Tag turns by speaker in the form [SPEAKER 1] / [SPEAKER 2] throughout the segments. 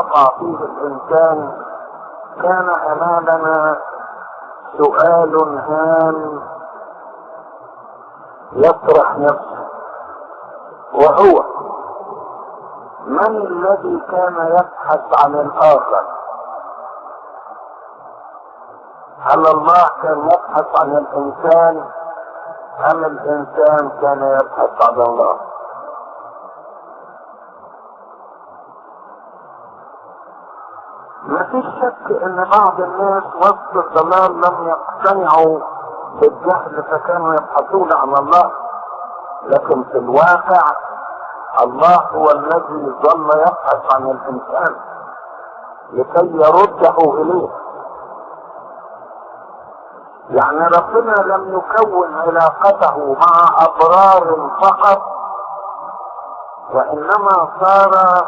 [SPEAKER 1] يقع فيه الإنسان كان أمامنا سؤال هام يطرح نفسه وهو من الذي كان يبحث عن الآخر هل الله كان يبحث عن الإنسان أم الإنسان كان يبحث عن الله ما فيش شك ان بعض الناس وسط الضلال لم يقتنعوا بالجهل فكانوا يبحثون عن الله لكن في الواقع الله هو الذي ظل يبحث عن الانسان لكي يرده اليه يعني ربنا لم يكون علاقته مع ابرار فقط وانما صار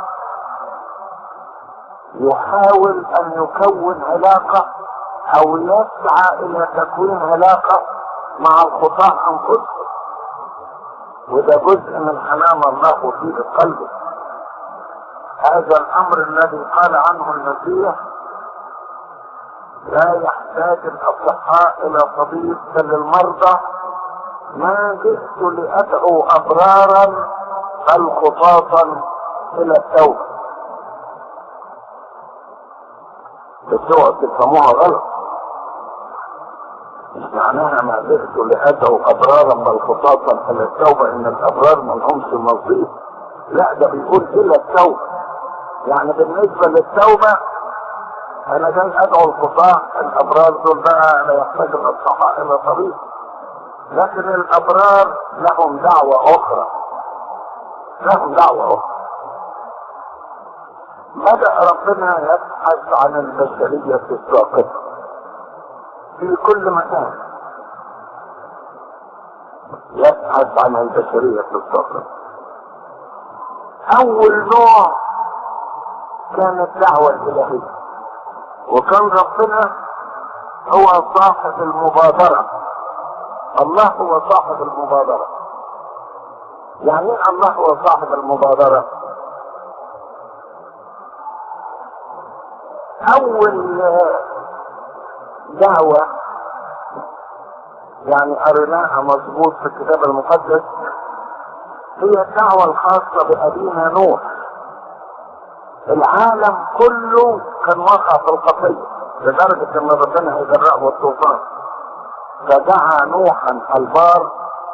[SPEAKER 1] يحاول ان يكون علاقة او يسعى الى تكوين علاقة مع الخطاة انفسهم وده جزء من حنان الله في قلبه هذا الامر الذي قال عنه المسيح لا يحتاج الاصحاء الى طبيب بل المرضى ما جئت لادعو ابرارا بل خطاطا الى التوبه بس اوعوا تفهموها غلط مش معناها ما جئت لادعو ابرارا بل خطاطا الى التوبه ان الابرار ما لهمش نصيب لا ده بيقول الى التوبه يعني بالنسبه للتوبه انا جاي ادعو الخطاة الابرار دول بقى لا يحتاج الاصحاء الى طريق لكن الابرار لهم دعوة اخرى لهم دعوة اخرى بدأ ربنا يبحث عن البشرية الساقطة في كل مكان يبحث عن البشرية الساقطة اول نوع كانت دعوة الالهية وكان ربنا هو صاحب المبادرة الله هو صاحب المبادرة يعني ايه الله هو صاحب المبادرة اول دعوة يعني قريناها مظبوط في الكتاب المقدس هي الدعوة الخاصة بأبينا نوح العالم كله كان واقع في الخطية لدرجة ان ربنا هيجرأه الطوفان فدعا نوحا البار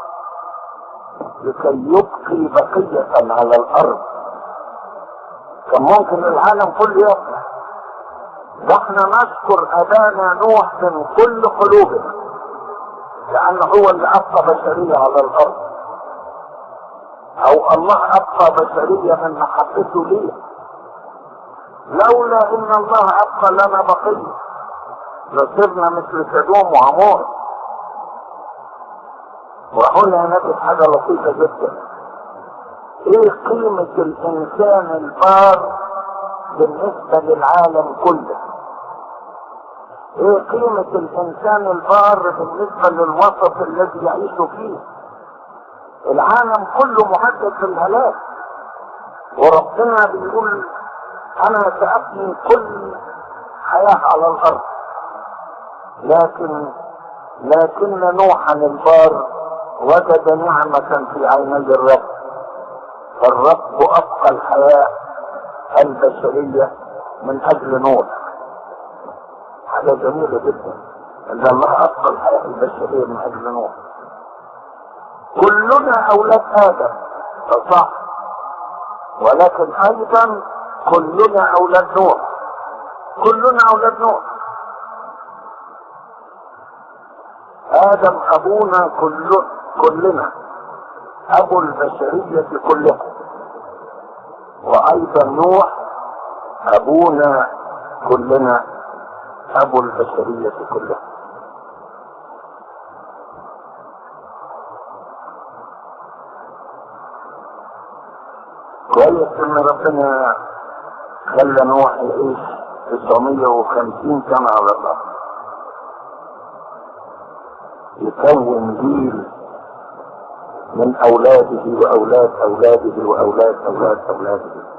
[SPEAKER 1] لكي يبقي بقية على الارض كان ممكن العالم كله يطلع ده احنا نشكر ابانا نوح من كل قلوبنا لانه هو اللي ابقى بشرية على الارض او الله ابقى بشرية من محبته ليه لولا ان الله ابقى لنا بقية لصرنا مثل سدوم وعمور وهنا نجد حاجة لطيفة جدا ايه قيمة الانسان البار بالنسبة للعالم كله ايه قيمة الانسان البار بالنسبة للوسط الذي يعيش فيه العالم كله مهدد بالهلاك وربنا بيقول انا سأبني كل حياة على الارض لكن لكن نوحا البار وجد نعمة في عيني الرب فالرب ابقى الحياة البشرية من اجل نوح حاجة جميلة جدا ان الله ابقى الحياة البشرية من اجل نوح كلنا اولاد ادم صح ولكن ايضا كلنا اولاد نوح كلنا اولاد نوح ادم ابونا كل كلنا ابو البشرية كلها وايضا نوح ابونا كلنا ابو البشرية كلها كويس ان ربنا خلى نوح يعيش 950 سنة على الأرض يكون جيل من أولاده وأولاد أولاده وأولاد أولاد أولاده